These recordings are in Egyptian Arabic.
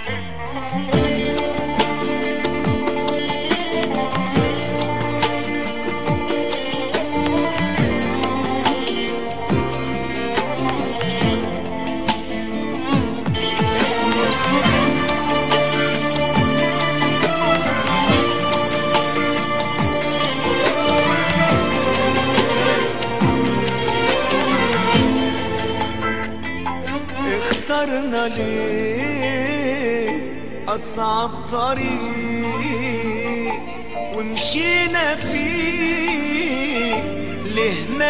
اخترنا ليه أصعب طريق ومشينا فيه ليه ما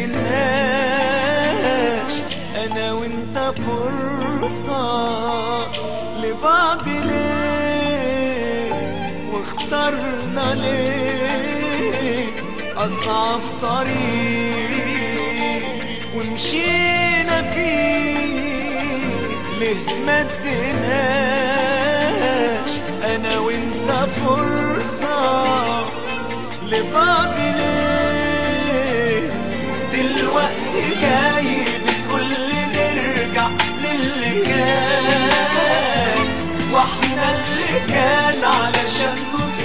اديناش أنا وأنت فرصة لبعض ليه واخترنا ليه أصعب طريق ومشينا فيه ليه ما اديناش انا وانت فرصة لبعض ليه دلوقتي جاي بتقول لي نرجع للي كان واحنا اللي كان علشان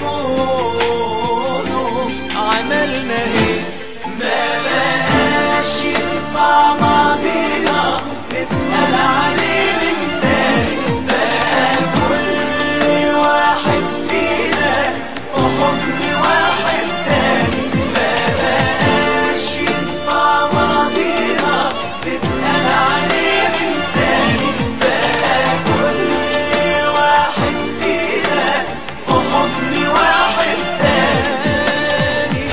نصونه عملنا ايه ما بقاش ينفع بعضينا نسأل عليه من تاني بقى كل واحد فينا في حضن واحد تاني ما بقاش ينفع بعضينا نسأل عليه من تاني بقى كل واحد فينا في حضن واحد تاني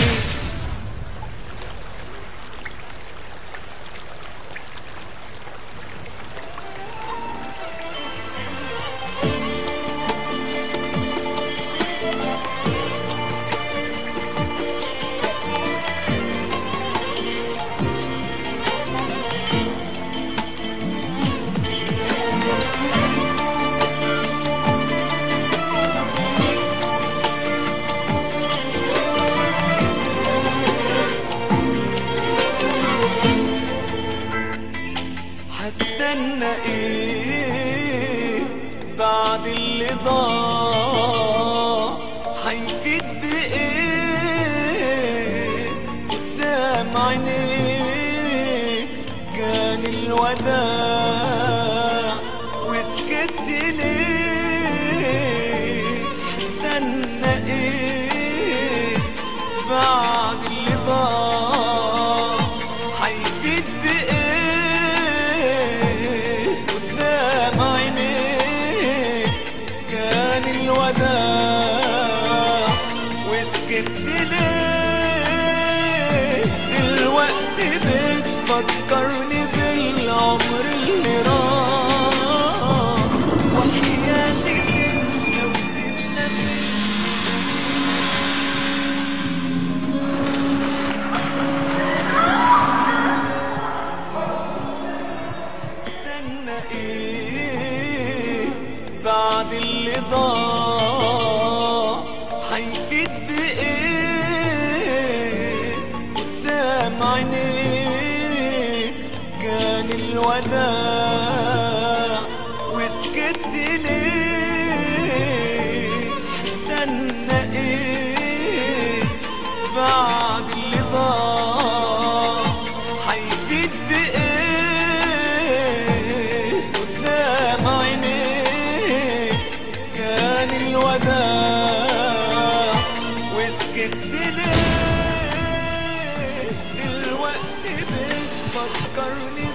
هستنى ايه بعد اللي ضاع هيفيد بايه قدام عينيك كان الوداع وسكت ليه هستنى ايه بعد اللي ضاع هيفيد بايه قدام عينيك كان الوداع وسكت ليه دلوقتي بتفكرني بالعمر اللي راح وحياتي تنسى وسيبنا استنى ايه بعد اللي ضاع هيفيد بايه قدام عينيك كان الوداع وسكت ليه استنى ايه بعد اللي ضاع هيفيد بايه قدام عينيك كان الوداع وسكت ليه دلوقتي بتفكرني